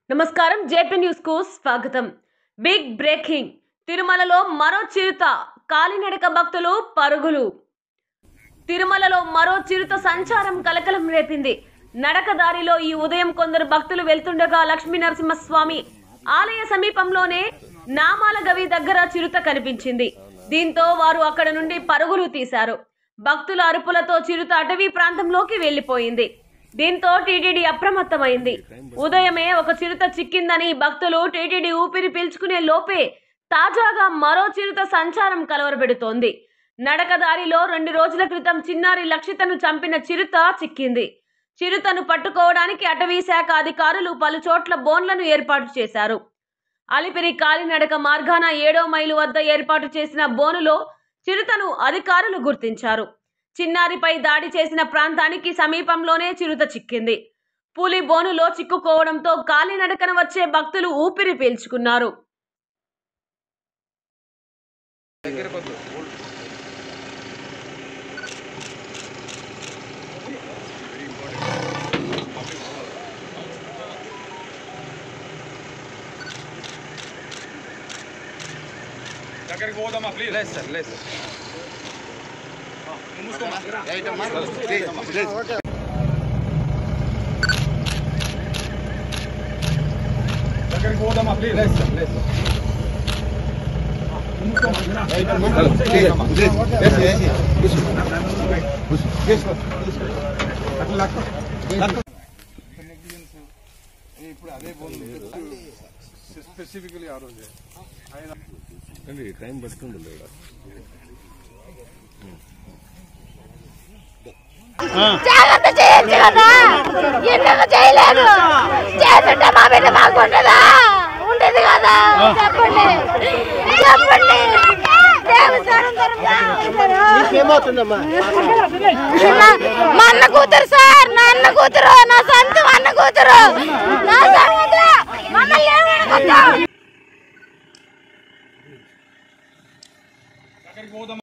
నమస్కారం JP news కు స్వాగతం బిగ్ బ్రేకింగ్ తిరుమలలో మరో చిరుత కాలినడక భక్తులు పరుగులు తిరుమలలో మరో చిరుత సంచారం కలకలం రేపింది నడక దారిలో ఈ ఉదయం కొందరు భక్తులు వెళ్తుండగా లక్ష్మీ నరసింహస్వామి ఆలయ సమీపంలోనే నామాల గవి దగ్గర చిరుత కనిపించింది దీంతో వారు అక్కడ నుండి పరుగులు తీశారు భక్తుల అరుపులతో చిరుత అటవీ ప్రాంతంలోకి వెళ్లిపోయింది దీంతో టీటీడీ అప్రమత్తమైంది ఉదయమే ఒక చిరుత చిక్కిందని భక్తులు టీటీడీ ఊపిరి పీల్చుకునే లోపే తాజాగా మరో చిరుత సంచారం కలవరపెడుతోంది నడకదారిలో రెండు రోజుల క్రితం చిన్నారి లక్షితను చంపిన చిరుత చిక్కింది చిరుతను పట్టుకోవడానికి అటవీ శాఖ అధికారులు పలు చోట్ల బోన్లను ఏర్పాటు చేశారు అలిపిరి కాలినడక మార్గాన ఏడో మైలు వద్ద ఏర్పాటు చేసిన బోనులో చిరుతను అధికారులు గుర్తించారు చిన్నారిపై దాడి చేసిన ప్రాంతానికి సమీపంలోనే చిరుత చిక్కింది పులి బోనులో చిక్కుకోవడంతో కాలినడకన వచ్చే భక్తులు ఊపిరి పీల్చుకున్నారు దగ్గరికి పోదామా ప్లీజ్ లేదు సార్ లేదు సార్ దగ్గరికి పోదామా ప్లీజ్ లేదు సార్ లేదు ఇప్పుడు అదే స్పెసిఫికలీ ఆ రోజే టైం పడుతుంది జాగ్రత్త చేయొచ్చు కదా ఎందుకు చేయలేదు చేస్తుంటే మా బిడ్డ మాకు ఉండదా ఉండదు కదా చెప్పండి చెప్పండి దేవస్థానం ఏమవుతుందమ్మా మా అన్న కూతురు సార్ నా అన్న కూతురు నా సొంతం అన్న కూతురు నా సొంతం మమ్మల్ని ఏమనుకుంటావు దగ్గరికి పోదామా